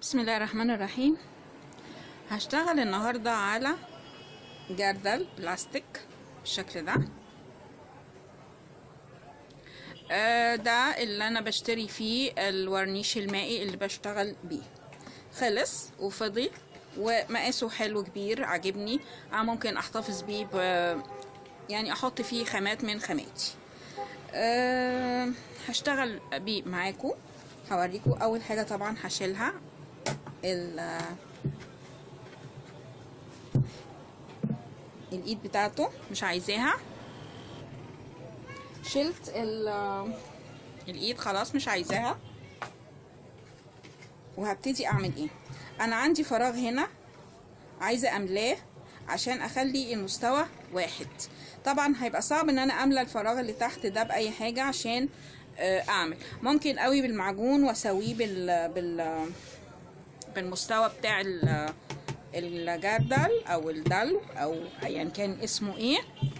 بسم الله الرحمن الرحيم هشتغل النهاردة على جردل بلاستيك بالشكل ده آه، ده اللي انا بشتري فيه الورنيش المائي اللي بشتغل بيه خلص وفضي ومقاسه حلو كبير عجبني آه ممكن احتفظ بيه ب... يعني احط فيه خامات من خاماتي أه هشتغل بيه معاكم هوريكم اول حاجه طبعا هشيلها ال الايد بتاعته مش عايزاها شلت ال الايد خلاص مش عايزاها وهبتدي اعمل ايه انا عندي فراغ هنا عايزه املاه عشان اخلي المستوى واحد طبعا هيبقى صعب ان انا املى الفراغ اللي تحت ده باي حاجه عشان اعمل ممكن قوي بالمعجون واسويه بال بال بالمستوى بتاع الجردل او الدلو او ايا كان اسمه ايه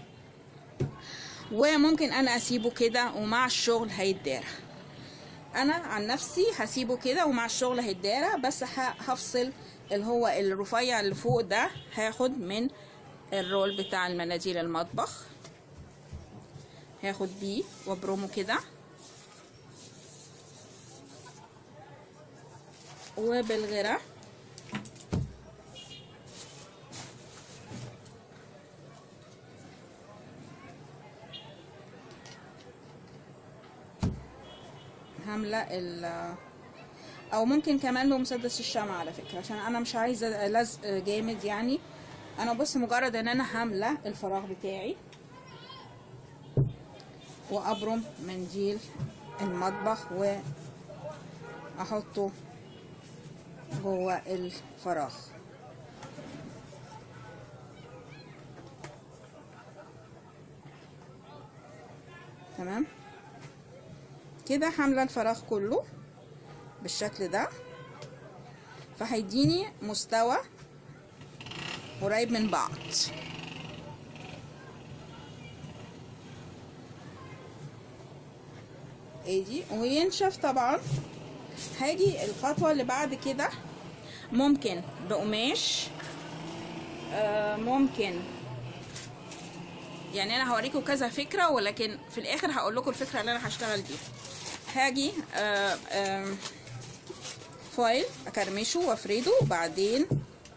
وممكن انا اسيبه كده ومع الشغل هيتدارى انا عن نفسي هسيبه كده ومع الشغل هيتدارى بس هفصل اللي هو الرفيع اللي فوق ده هاخد من الرول بتاع المناديل المطبخ هاخد بيه وابرمه كده وبالغرة هملأ ال او ممكن كمان بمسدس الشمع على فكره عشان انا مش عايزه لزق جامد يعني انا بص مجرد ان انا هملى الفراغ بتاعي وابرم منديل المطبخ واحطه جوه الفراغ تمام كده حامله الفراغ كله بالشكل ده فهيديني مستوى قريب من بعض ادي وينشف طبعا هاجي الخطوه اللي بعد كده ممكن بقماش آه ممكن يعني انا هوريكم كذا فكره ولكن في الاخر هقول لكم الفكره اللي انا هشتغل بيها هاجي آه آه فايل اكرمشه وافرده وبعدين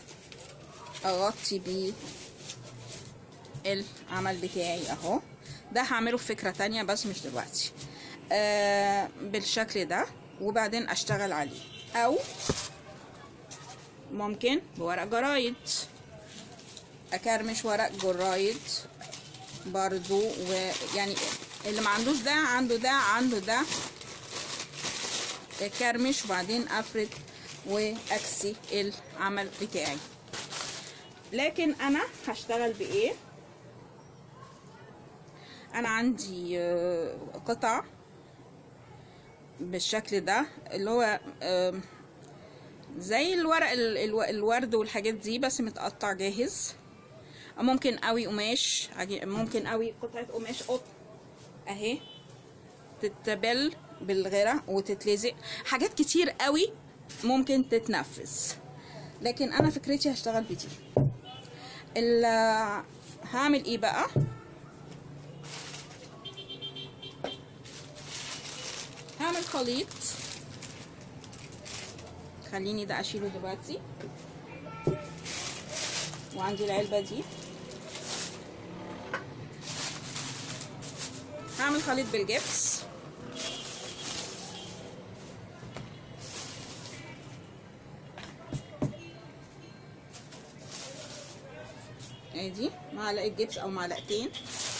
اغطي بيه العمل بتاعي اهو ده هعمله في فكره تانية بس مش دلوقتي آه بالشكل ده وبعدين اشتغل عليه او ممكن بورق جرايد اكرمش ورق جرايد برضو ويعني اللي ما عندوش ده عنده ده عنده ده كرمش وبعدين افرد واكسي العمل بتاعي لكن انا هشتغل بايه انا عندي قطع بالشكل ده اللي هو زي الورق الورد والحاجات دي بس متقطع جاهز ممكن قوي قماش ممكن قوي قطعه قماش قطن اهي تتبل بالغيره وتتلزق حاجات كتير قوي ممكن تتنفذ لكن انا فكرتي هشتغل بدي هعمل ايه بقى هعمل خليط خليني ده اشيله دلوقتي وعندي العلبه دي هعمل خليط بالجبس ادي معلقه جبس او معلقتين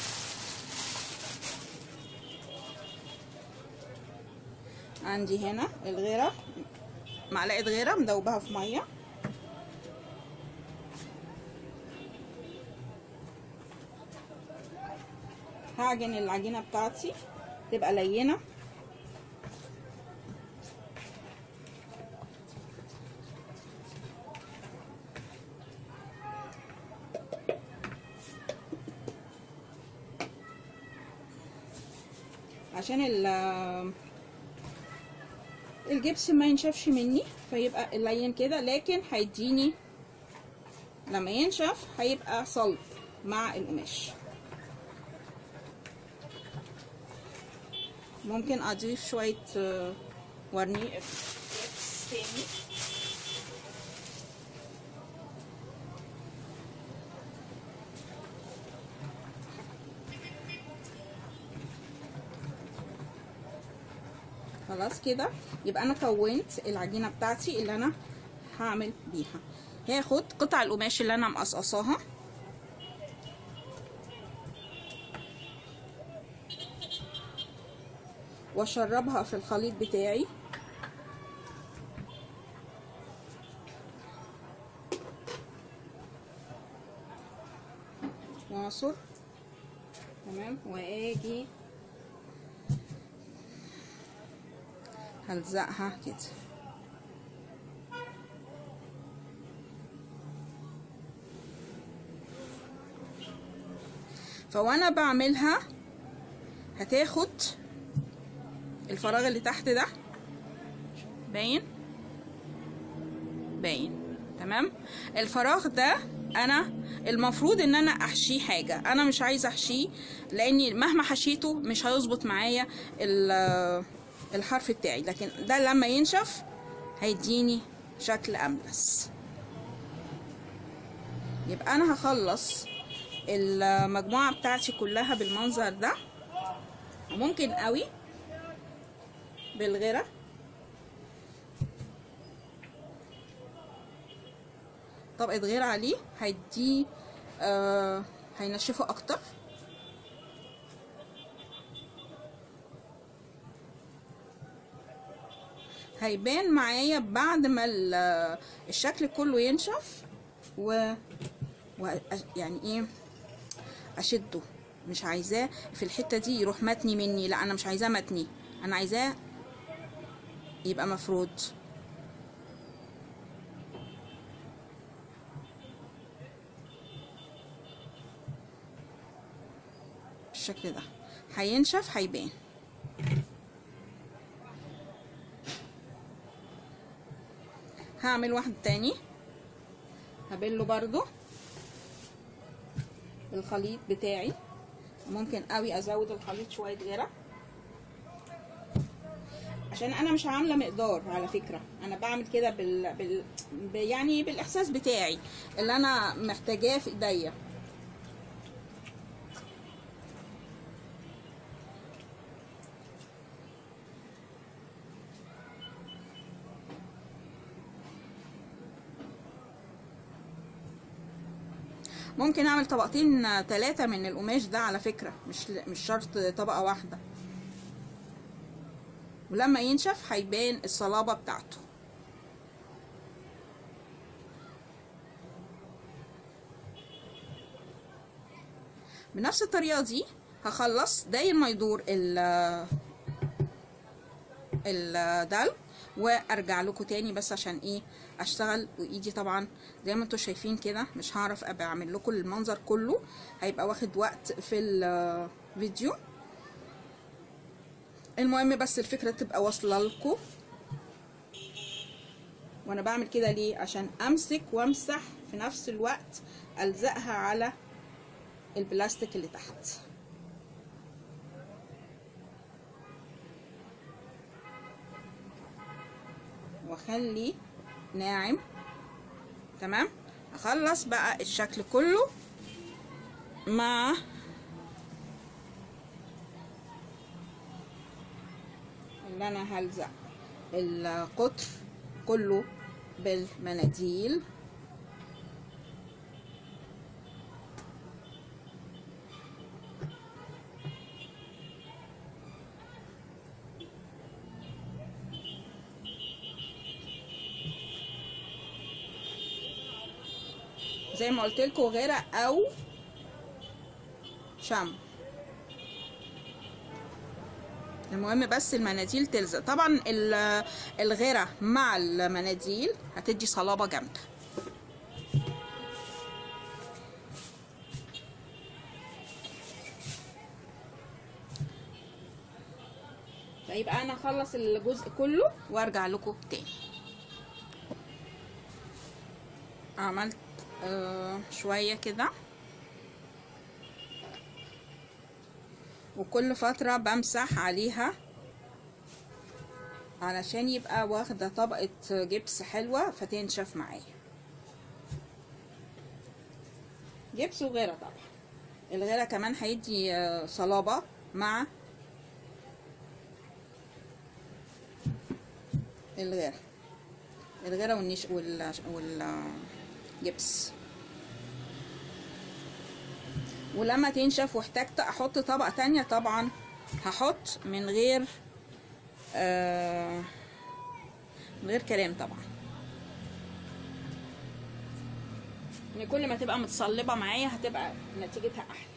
عندي هنا الغيره معلقه غيره مدوبها في ميه هعجن العجينه بتاعتي تبقى لينه عشان ال الجبس ما ينشفش مني فيبقى لين كده لكن هيديني لما ينشف هيبقى صلب مع القماش ممكن اضيف شويه آه، ورني جبس تاني خلاص كده يبقى انا كونت العجينه بتاعتي اللي انا هعمل بيها هاخد قطع القماش اللي انا مقصقصاها واشربها في الخليط بتاعي واعصر تمام واجي هلزقها كده فوانا بعملها هتاخد الفراغ اللي تحت ده باين باين تمام الفراغ ده انا المفروض ان انا احشيه حاجه انا مش عايزه احشيه لاني مهما حشيته مش هيظبط معايا ال- الحرف بتاعي لكن ده لما ينشف هيديني شكل املس يبقى انا هخلص المجموعه بتاعتي كلها بالمنظر ده وممكن قوي بالغيره طبقه غيره عليه هيديه آه هينشفه اكتر هيبان معايا بعد ما ال- الشكل كله ينشف و, و يعني ايه اشده مش عايزاه في الحته دي يروح متني مني لا انا مش عايزاه متني انا عايزاه يبقى مفرود بالشكل ده هينشف هيبان هعمل واحد تاني هبله برضو الخليط بتاعي ممكن قوي ازود الخليط شويه غيره عشان انا مش عامله مقدار على فكره انا بعمل كده بال... بال... ب- يعني بالاحساس بتاعي اللي انا محتاجاه في ايديا ممكن اعمل طبقتين ثلاثة من القماش ده على فكرة مش مش شرط طبقة واحدة ولما ينشف هيبان الصلابة بتاعته بنفس الطريقة دي هخلص داير ما يدور ال الدلو وارجع لكم تاني بس عشان ايه اشتغل وايدي طبعا زي ما انتم شايفين كده مش هعرف ابقى اعمل لكم المنظر كله هيبقى واخد وقت في الفيديو المهم بس الفكره تبقى واصله لكم وانا بعمل كده ليه عشان امسك وامسح في نفس الوقت الزقها على البلاستيك اللي تحت واخلي ناعم تمام اخلص بقى الشكل كله مع اللي انا هلزق القطر كله بالمناديل زي ما قلت لكم غيره او شمع المهم بس المناديل تلزق طبعا ال- الغيره مع المناديل هتدي صلابه جامده فيبقى انا اخلص الجزء كله وارجع لكم تاني عملت آه شويه كده وكل فتره بمسح عليها علشان يبقى واخده طبقه جبس حلوه فتنشف معايا جبس وغيره طبعا الغيره كمان هيدي آه، صلابه مع الغيره الغيره والنش وال والجبس ولما تنشف واحتجت احط طبقه تانية طبعا هحط من غير آه من غير كلام طبعا يعني كل ما تبقى متصلبه معايا هتبقى نتيجتها احلى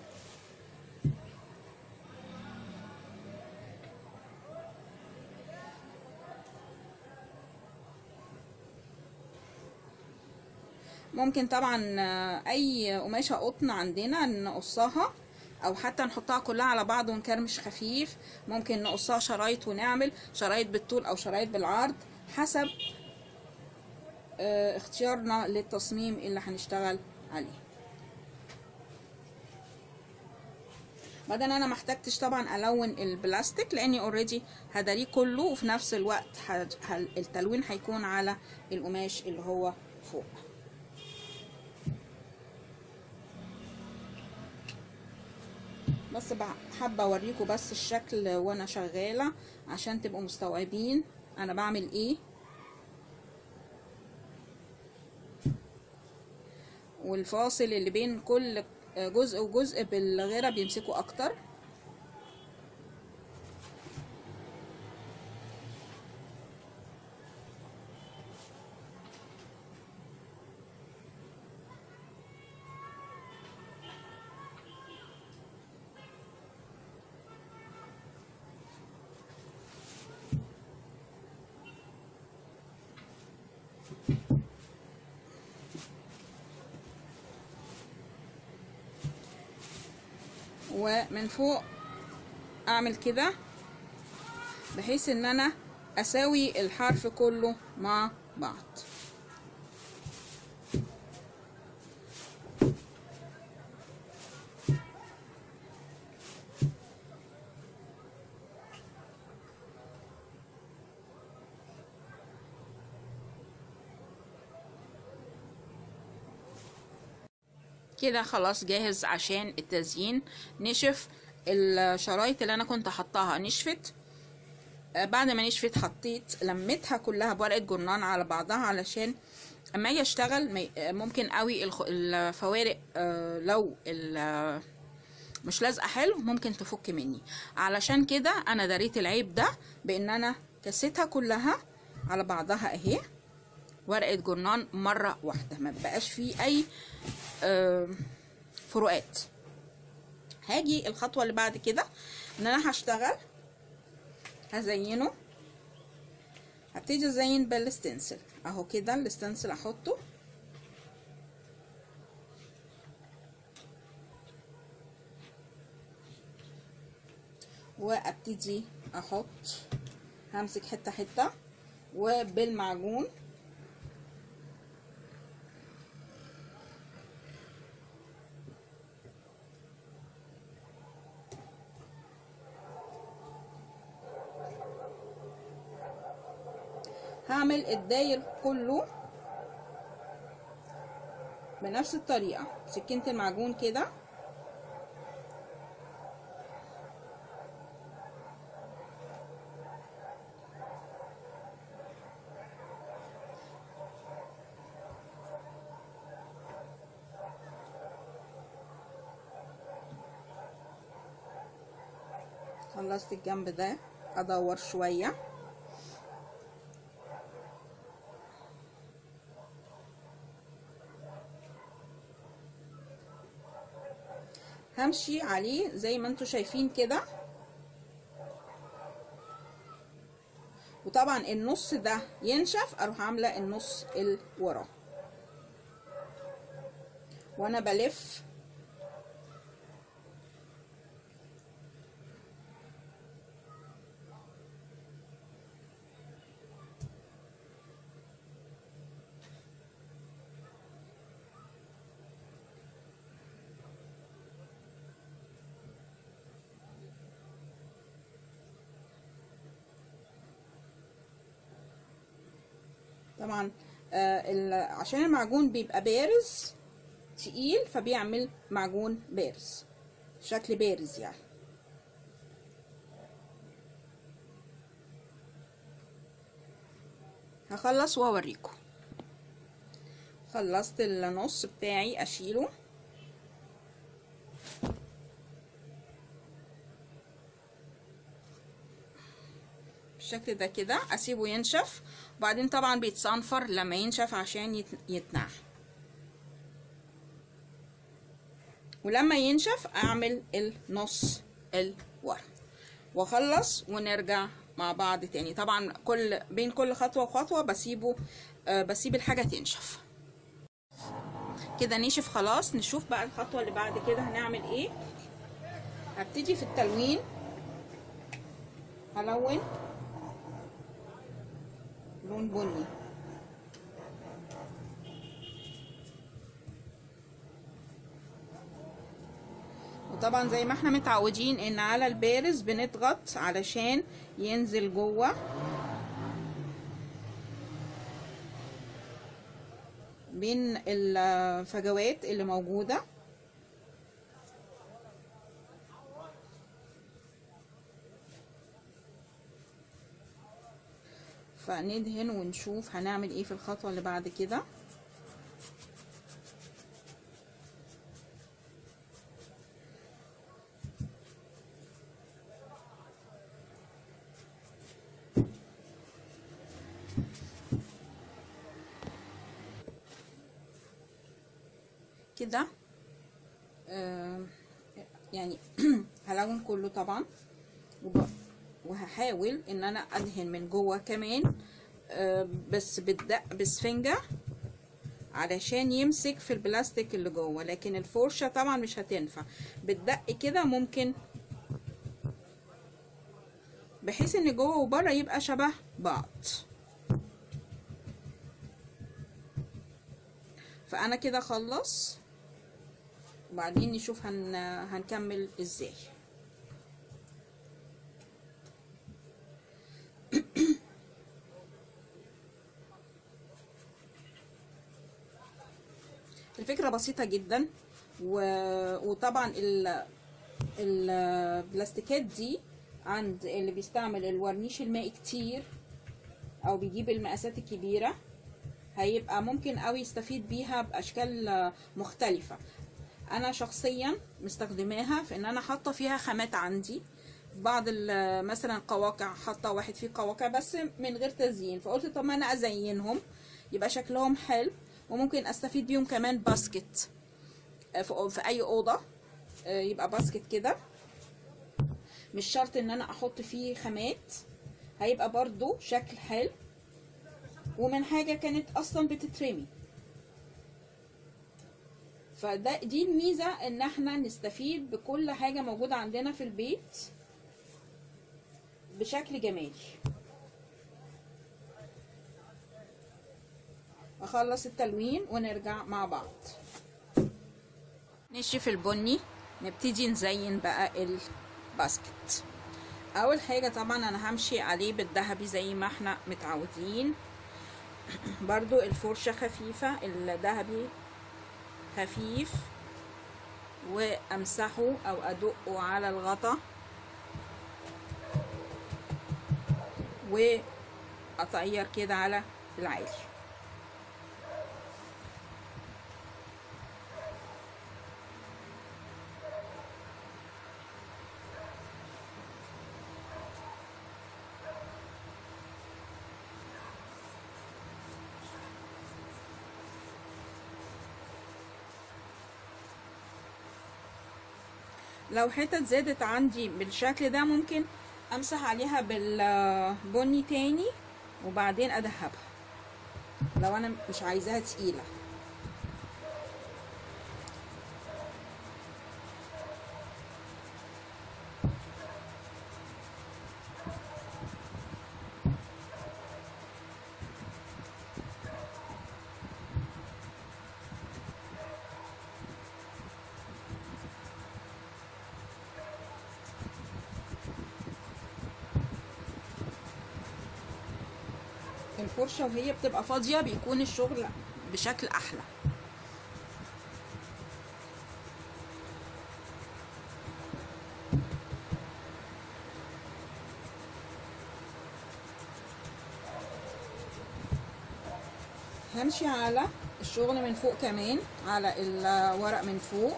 ممكن طبعا آه، اي قماشه قطن عندنا نقصها او حتى نحطها كلها على بعض ونكرمش خفيف ممكن نقصها شرايط ونعمل شرايط بالطول او شرايط بالعرض حسب آه، اختيارنا للتصميم اللي هنشتغل عليه بعدين انا محتاجتش طبعا الون البلاستيك لاني اوريدي هداريه كله وفي نفس الوقت ه- ه- التلوين هيكون على القماش اللي هو فوق بس بع- حابه اوريكم بس الشكل وانا شغاله عشان تبقوا مستوعبين انا بعمل ايه والفاصل اللي بين كل جزء وجزء بالغيره بيمسكوا اكتر ومن فوق اعمل كده بحيث ان انا اساوي الحرف كله مع بعض كده خلاص جاهز عشان التزيين نشف الشرايط اللي انا كنت حطاها نشفت آه، بعد ما نشفت حطيت لميتها كلها بورقه جرنان على بعضها علشان اما اجي اشتغل ما ي- آه، ممكن قوي الخ- الفوارق آه، لو ال- آه، مش لازقه حلو ممكن تفك مني علشان كده انا دريت العيب ده بان انا كسيتها كلها على بعضها اهي ورقه جرنان مره واحده ما بقاش فيه اي آه، فروقات هاجي الخطوه اللي بعد كده ان انا هشتغل هزينه هبتدي ازين بالستنسل اهو كده الستنسل احطه وابتدي احط همسك حته حته وبالمعجون هعمل الداير كله بنفس الطريقة سكينة المعجون كده خلصت الجنب ده ادور شويه همشي عليه زي ما انتوا شايفين كده وطبعا النص ده ينشف اروح عامله النص اللي وراه وانا بلف طبعا آه ال- عشان المعجون بيبقى بارز تقيل فبيعمل معجون بارز شكل بارز يعني هخلص واوريكم خلصت النص بتاعي اشيله بالشكل ده كده اسيبه ينشف وبعدين طبعا بيتصنفر لما ينشف عشان يت- يتنع ولما ينشف اعمل النص الورم واخلص ونرجع مع بعض تاني طبعا كل بين كل خطوه وخطوه بسيبه آه بسيب الحاجه تنشف كده نشف خلاص نشوف بقى الخطوه اللي بعد كده هنعمل ايه هبتدي في التلوين هلون لون بني وطبعا زي ما احنا متعودين ان على البارز بنضغط علشان ينزل جوه بين الفجوات اللي موجوده فندهن ونشوف هنعمل ايه في الخطوه اللي بعد كده كده آه يعني هلون كله طبعا وب- وهحاول ان انا ادهن من جوه كمان آه بس بالدق بسفنجة علشان يمسك في البلاستيك اللي جوه لكن الفرشة طبعا مش هتنفع بالدق كده ممكن بحيث ان جوه وبره يبقى شبه بعض فانا كده خلص وبعدين نشوف هن... هنكمل ازاي الفكرة بسيطة جدا و... وطبعا ال... البلاستيكات دي عند اللي بيستعمل الورنيش المائي كتير او بيجيب المقاسات الكبيرة هيبقى ممكن قوي يستفيد بيها باشكال مختلفة انا شخصيا مستخدماها في ان انا حاطه فيها خامات عندي في بعض ال- مثلا قواقع حاطه واحد فيه قواقع بس من غير تزيين فقلت طب ما انا ازينهم يبقى شكلهم حلو وممكن استفيد بيهم كمان باسكت آه، في في اي اوضه آه، يبقى باسكت كده مش شرط ان انا احط فيه خامات هيبقى برضو شكل حلو ومن حاجه كانت اصلا بتترمي فده دي الميزه ان احنا نستفيد بكل حاجه موجوده عندنا في البيت بشكل جمالي اخلص التلوين ونرجع مع بعض نشف البني نبتدي نزين بقى الباسكت اول حاجه طبعا انا همشي عليه بالذهبي زي ما احنا متعودين برضو الفرشه خفيفه الذهبي خفيف وامسحه او ادقه على الغطا واطير كده على العالي لو حتت زادت عندي بالشكل ده ممكن امسح عليها بالبني تاني وبعدين ادهبها لو انا مش عايزاها تقيله الفرشه وهي بتبقى فاضيه بيكون الشغل بشكل احلى همشي على الشغل من فوق كمان على الورق من فوق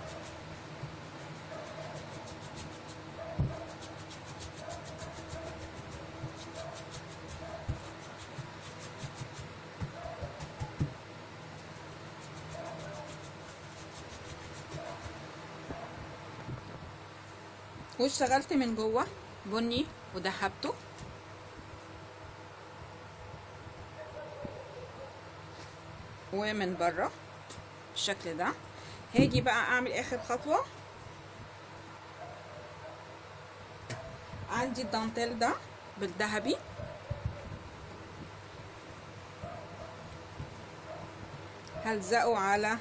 واشتغلت من جوه بني ودهبته ومن بره بالشكل ده هاجي بقى اعمل اخر خطوه عندي الدانتيل ده بالذهبي هلزقه على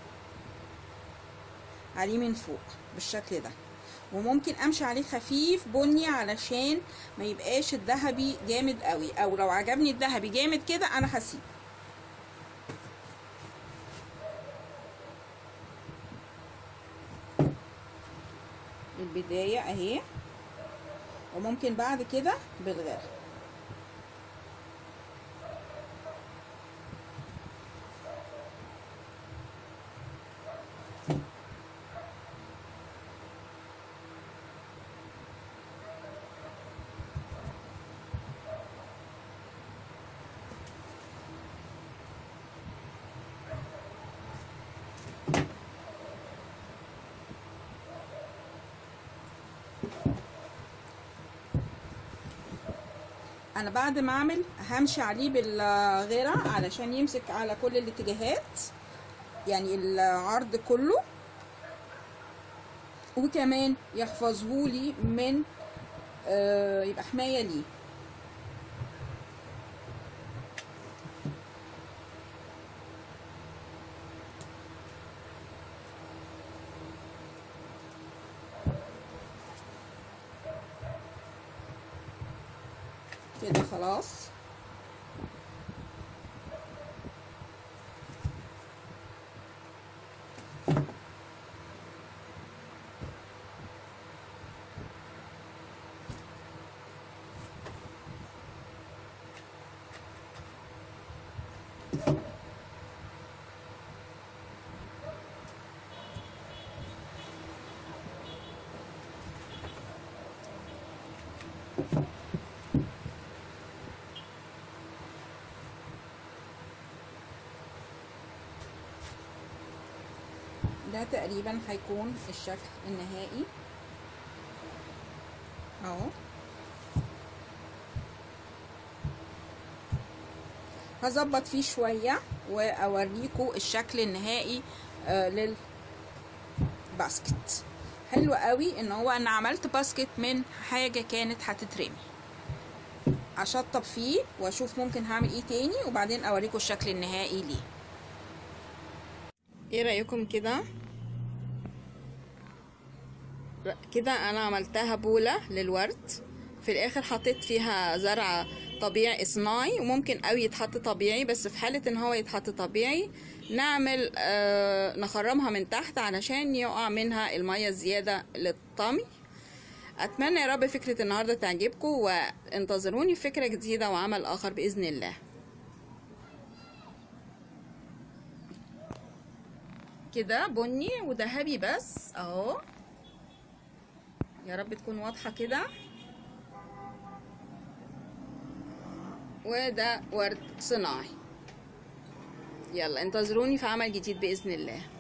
عليه من فوق بالشكل ده وممكن امشي عليه خفيف بني علشان ما يبقاش الذهبي جامد قوي او لو عجبني الذهبي جامد كده انا هسيبه البداية اهي وممكن بعد كده بالغير انا بعد ما اعمل همشي عليه بالغيره علشان يمسك على كل الاتجاهات يعني العرض كله وكمان يحفظهولي من آه يبقى حمايه ليه كده خلاص ده تقريبا هيكون الشكل النهائي اهو هظبط فيه شوية واوريكم الشكل النهائي آه للباسكت حلو قوي ان هو انا عملت باسكت من حاجة كانت هتترمي اشطب فيه واشوف ممكن هعمل ايه تاني وبعدين اوريكم الشكل النهائي ليه ايه رايكم كده كده انا عملتها بوله للورد في الاخر حطيت فيها زرع طبيعي صناعي وممكن قوي يتحط طبيعي بس في حاله ان هو يتحط طبيعي نعمل آه نخرمها من تحت علشان يقع منها الميه الزياده للطمي اتمنى يا رب فكره النهارده تعجبكم وانتظروني في فكره جديده وعمل اخر باذن الله كده بني وذهبي بس اهو يا رب تكون واضحة كده وده ورد صناعي يلا انتظروني في عمل جديد بإذن الله